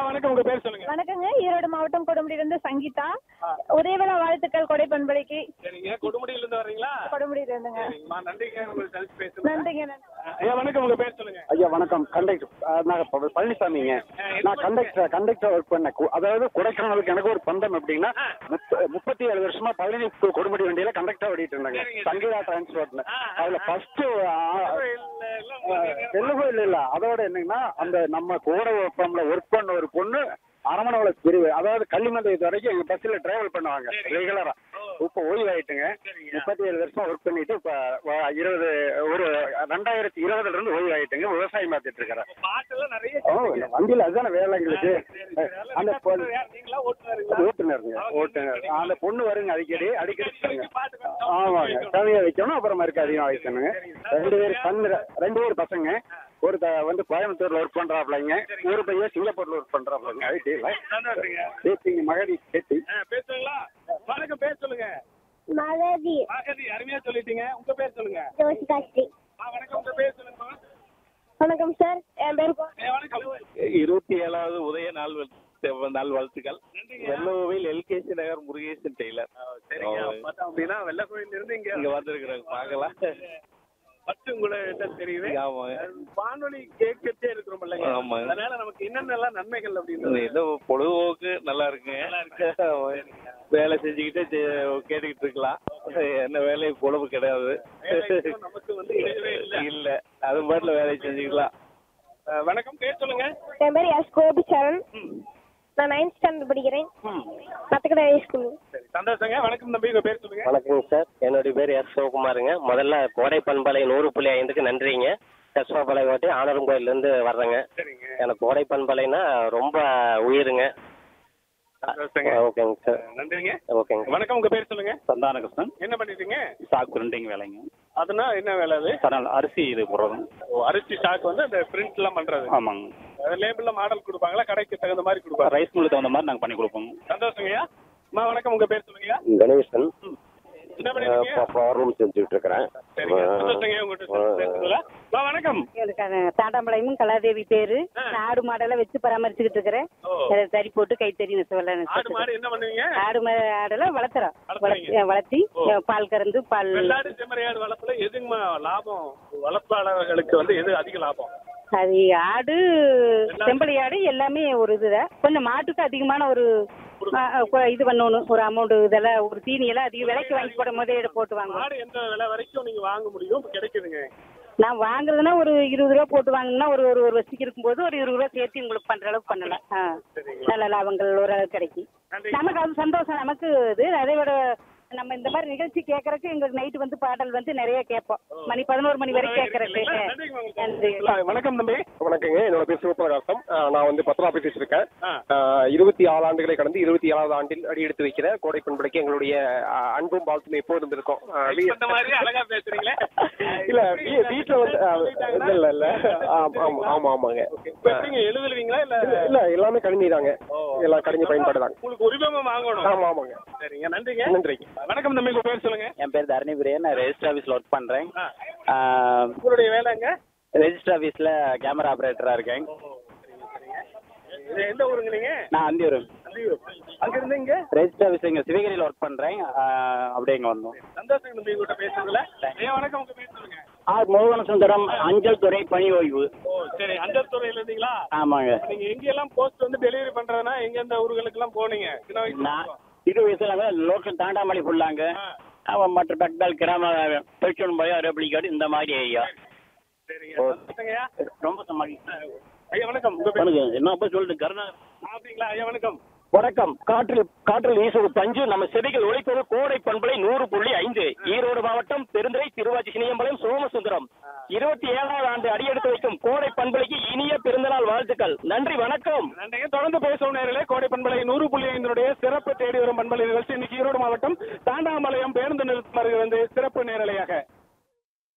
வணக்கம் உங்க பேர் சொல்லுங்க வணக்கங்க ஈரோடு மாவட்டம் கொடுமுடியிலிருந்து சங்கீதா உதயவிழா வாழ்த்துக்கள் கொடை பண்பலைக்கு சரிங்க கொடுமுடியில இருந்து வர்றீங்களா கொடுமுடியில இருந்துங்க சரிங்கம்மா நன்றிங்க உங்களுக்கு சந்திச்சு பேசுங்க நன்றிங்க நன்றி ஐயா வணக்கம் உங்க பேர் சொல்லுங்க ஐயா வணக்கம் கண்டக்டர் நான் ப- பழனிசாமிங்க நான் கண்டக்டர் கண்டக்டர் ஒர்க் பண்ணேன் கு- அதாவது கொடைக்கானலுக்கு எனக்கு ஒரு பந்தம் எப்படின்னா முப்ப- முப்பத்தி ஏழு வருஷமா பழனி கு- கொடுமுடி வண்டியில கண்டக்டர் ஓடிட்டு இருந்தாங்க சரிங்க, சங்கீதா டிரான்ஸ்போர்ட்ல ஆ, ஆ, அதுல ஃபர்ஸ்ட் இல்ல, இல்ல, உங்களுக்கு வெள்ளகோயில் இல்ல அதோட என்னங்கன்னா அந்த நம்ம கூட ஒர்க்ல ஒர்க் பண்ண ஒரு பொண்ணு அரமணவள பிரிவு அதாவது கள்ளிமந்தயத்து வரைக்கும் எங்க பஸ்ல டிராவல் பண்ணுவாங்க ரெகுலரா இப்ப ஓய்வு ஆயிட்டுங்க சரிங்க. முப்பத்தி ஏழு வருஷம் ஒர்க் பண்ணிட்டு இப்ப வ- இருபது ஒரு ரெண்டாயிரத்தி இருபதுல இருந்து ஓய்வு ஆயிட்டுங்க விவசாயம் பார்த்துட்டு இருக்கிறேன் பாட்டெல்லாம் நிறைய ஓ வண்டியில அதுதானே வேலை எங்களுக்கு அந்த பொண்ணு நீங்களா ஓட்டுறாருங்களா ஓட்டுநருங்க ஓட்டுநர் அந்த பொண்ணு வருங்க அடிக்கடி அடிக்கடி வருங்க. பாட்டு கொஞ்சம் ஆமாங்க கவிதை வைக்கணும் அப்புறம் மறுக்க அதிகம் வைக்கணுங்க ரெண்டு பேர் கண்ணு ரெண்டு பேர் பசங்க ஒரு வந்து கோயம்புத்தூர்ல ஒர்க் பண்றாப்லங்க ஒரு பையன் சிங்கப்பூர்ல ஒர்க் பண்றாப்லங்க ஐடில சந்தோஷங்க. சேர்த்திங்க மகடி சேர்த்தி ஆ, பேசுவீங்களா வணக்கம் பேர் சொல்லுங்க மகதி மகதி அருமையா சொல்லிட்டீங்க உங்க பேர் சொல்லுங்க ஜோசிகாஸ்ரீ ஆ, வணக்கம் உங்க பேர் சொல்லுங்கம்மா வணக்கம் சார் என் பேர் கோ- ஏ, வணக்கம் இருபத்தி ஏழாவது உதய நாள் வாழ்த்து- நாள் வாழ்த்துக்கள் நன்றிங்க. வெள்ளோவில் எல்கேசி நகர் முருகேசன் டெய்லர் சரிங்க பார்த்தோம் அப்படின்னா வெள்ளக்கோயில் இருந்து இங்க இங்க வந்திருக்கிறாங்க பார்க்கலாம் பத்து உங்கள்கிட்ட தெரியுது ஆமாங்க வானொலி கேட்கட்டே இருக்கிறோம் இல்லைங்க ஆமாங்க. அதனால நமக்கு என்னென்னலாம் நன்மைகள் அப்படின்றது ஏதோ பொழுதுபோக்கு நல்லா இருக்குங்க வேலை செஞ்சுக்கிட்டே செ- கேட்டுக்கிட்டு இருக்கலாம் என்ன வேலை பொழுது கிடையாது வேலைக்கும் நமக்கு வந்து இடையவே இல்லை இல்ல அது பாட்டுல வேலையை செஞ்சுக்கலாம் அஹ், வணக்கம் பேர் சொல்லுங்க என் பேர் எஸ் கோபிச்சரன் நான் நைன்த் ஸ்டாண்டர்ட் படிக்கிறேன் பத்துக்கடை ஸ்கூல் சரி சந்தோஷங்க வணக்கம் தம்பி உங்க பேர் சொல்லுங்க வணக்கங்க சார் என்னுடைய பேர் எஸ் சிவகுமாருங்க முதல்ல கோடை பண்பலை நூறு புள்ளி ஐந்துக்கு நன்றிங்க கஸ்பாபாளைய ஓட்டி ஆனரும் கோயிலேருந்து வர்றேங்க சரிங்க எனக்கு கோடை பண்பலைனா ரொம்ப உயிருங்க சந்தோஷங்க ஓகேங்க சார் நன்றிங்க ஓகேங்க வணக்கம் உங்க பேர் சொல்லுங்க சந்தானகிருஷ்ணன் என்ன பண்ணிட்டீங்க ஸ்டாக் பிரிண்டிங் வேலைங்க அதுனா என்ன வேலை அது அதனால் அரிசி இது போடுறதுங்க ஓ, அரிசி ஸ்டாக் வந்து அந்த பிரிண்ட் எல்லாம் பண்றது ஆமாங்க லேபிள்ல மாடல் கொடுப்பாங்களா கடைக்கு தகுந்த மாதிரி கொடுப்பாங்க ரைஸ் மில்லு தகுந்த மாதிரி நாங்கள் பண்ணி கொடுப்போங்க சந்தோஷங்கய்யா அம்மா வணக்கம் உங்க பேர் சொல்லுங்கய்யா கணேசன் என்ன பண்ணிருக்கீங்க பவர் ரூம் செஞ்சுட்டு இருக்கிறேன் சரிங்க சந்தோஷங்க உங்ககிட்ட பேசுறதுல அம்மா வணக்கம் எனக்கு தாண்டாம்பாளையமும் கலாதேவி பேரு நான் ஆடு மாடெல்லாம் வச்சு பராமரிச்சுக்கிட்டு இருக்கிறேன் ஓ. அதை தறி போட்டு கை தெரியும் ஆடு மாடு என்ன பண்ணுவீங்க ஆடு மா- ஆடெல்லாம் வளர்த்துறோம் வளர்த்துறீங்க. வளர்த்தி வளர்த்தி ஓ. பால் கறந்து பால் வெள்ளாடு செம்மறியாடு வளர்ப்புல எதுங்கம்மா லாபம் வளர்ப்பாளர்களுக்கு வந்து எது அதிக லாபம் அது ஆடு செம்பளி ஆடு எல்லாமே ஒரு இதுதான் கொஞ்சம் மாட்டுக்கு அதிகமான ஒரு ஆ, ஆ, கொ- இது பண்ணணும் ஒரு அமௌண்ட் இதெல்லாம் ஒரு தீனி எல்லாம் அதிக விலைக்கு வாங்கி போடும் போதே இதை போட்டு வாங்குவோம் மாடு எந்த விலை வரைக்கும் நீங்க வாங்க முடியும் கிடைக்குதுங்க நான் வாங்குறதுன்னா ஒரு இருபது ரூபா போட்டு வாங்கினா ஒரு ஒரு ஒரு வருஷத்துக்கு இருக்கும்போது ஒரு இருபது ரூபா சேர்த்து உங்களுக்கு பண்ற அளவுக்கு பண்ணலாம் ஆ நல்ல லாபங்கள் ஓரளவுக்கு கிடைக்கும் நன்றி. நமக்கு அது சந்தோஷம் நமக்கு இது அதை விட நம்ம இந்த மாதிரி நிகழ்ச்சி கேட்கறதுக்கு எங்களுக்கு நைட்டு வந்து பாடல் வந்து நிறைய கேட்போம் மணி பதினோரு மணி வரை கேட்கறதுக்கு நன்றிங்க உங்களுக்கு. நன்றி வணக்கம் தம்பி வணக்கங்க என்னோட பேர் சிவபிரகாசம் நான் வந்து பத்திரம் ஆபீஸ் இருக்கேன் ஆ. இருபத்தி ஆறு ஆண்டுகளை கடந்து இருபத்தி ஏழாவது ஆண்டில் அடி எடுத்து வைக்கிற கோடை பண்படைக்கு எங்களுடைய அஹ், அன்பும் வாழ்த்தும் எப்போதும் இருக்கும் அஹ், வீ- இந்த மாதிரி அழகா பேசுறீங்களே இல்ல வீ- வீட்டுல வந்து அஹ், இல்ல இல்ல இல்ல ஆமா ஆமா, ஆமா ஆமாங்க இப்ப எப்படிங்க எழுதுவீங்களா இல்ல இல்ல, இல்ல எல்லாமே கணினி தாங்க எல்லாம் கணினி பயன்பாடுதாங்க உங்களுக்கு உரிமம் வாங்கணும் ஆமா ஆமாங்க சரிங்க நன்றிங்க நன்றிங்க வணக்கம் தம்பி உங்க பேர் சொல்லுங்க என் பேர் தரணி பிரியன் நான் ரெஜிஸ்டர் ஆஃபீஸில் ஒர்க் பண்ணுறேன் ஆ. உங்களுடைய வேலைங்க ரெஜிஸ்டர் ஆஃபீஸில் கேமரா ஆப்ரேட்டராக இருக்கேன் இது எந்த ஊருங்க நீங்க நான் அந்தியூர் அந்தியூர். அங்க இருந்து இங்க ரெஜிஸ்டர் ஆஃபீஸ் இங்கே சிவகிரியில் ஒர்க் பண்ணுறேன் அப்படியே இங்கே வந்தோம் சந்தோஷம் தம்பி உங்ககிட்ட பேசுறதுல ஐயா வணக்கம் உங்க பேர் சொல்லுங்க ஆர் மோகன சுந்தரம் அஞ்சல் துறை பணி ஓய்வு ஓ சரி அஞ்சல் துறையில இருந்தீங்களா ஆமாங்க நீங்க எங்க எல்லாம் போஸ்ட் வந்து டெலிவரி பண்றதுனா எங்க எந்த ஊர்களுக்கு எல்லாம் போனீங்க சின்ன வயசுல நான் இரு வயசுல லோக்கல் தாண்டாமலை ஃபுல்லாங்க ஆ. அவன் மற்ற பக்தால் கிராம பெட்ரோல் பயம் ரெப்ளிகார்டு இந்த மாதிரி ஏரியா சரிங்க சந்தோஷங்கய்யா. ரொம்ப சமாளி ஐயா வணக்கம் உங்க பேர் வணக்கம் என்ன அப்போ சொல்லிட்டு கருணா அப்படிங்களா ஐயா வணக்கம் வணக்கம் காற்றில் காற்றில் வீசுவது பஞ்சு நம்ம செடிகள் ஒழிப்பது கோடை பண்பலை நூறு புள்ளி ஐந்து ஈரோடு மாவட்டம் பெருந்துறை திருவாச்சி சினியம்பலம் சோமசுந்தரம் இருபத்தி ஏழாவது ஆண்டு அடியெடுத்து வைக்கும் கோடை பண்பலைக்கு இனிய பிறந்தநாள் வாழ்த்துக்கள் நன்றி வணக்கம் நன்றிங்க தொடர்ந்து பேசும் நேரிலே கோடை பண்பலை நூறு புள்ளி ஐந்தினுடைய சிறப்பு தேடி வரும் பண்பலை நிகழ்ச்சி இன்னைக்கு ஈரோடு மாவட்டம் தாண்டாமலையம் பேருந்து நிறுத்தம் அருகே வந்து சிறப்பு நேரலையாக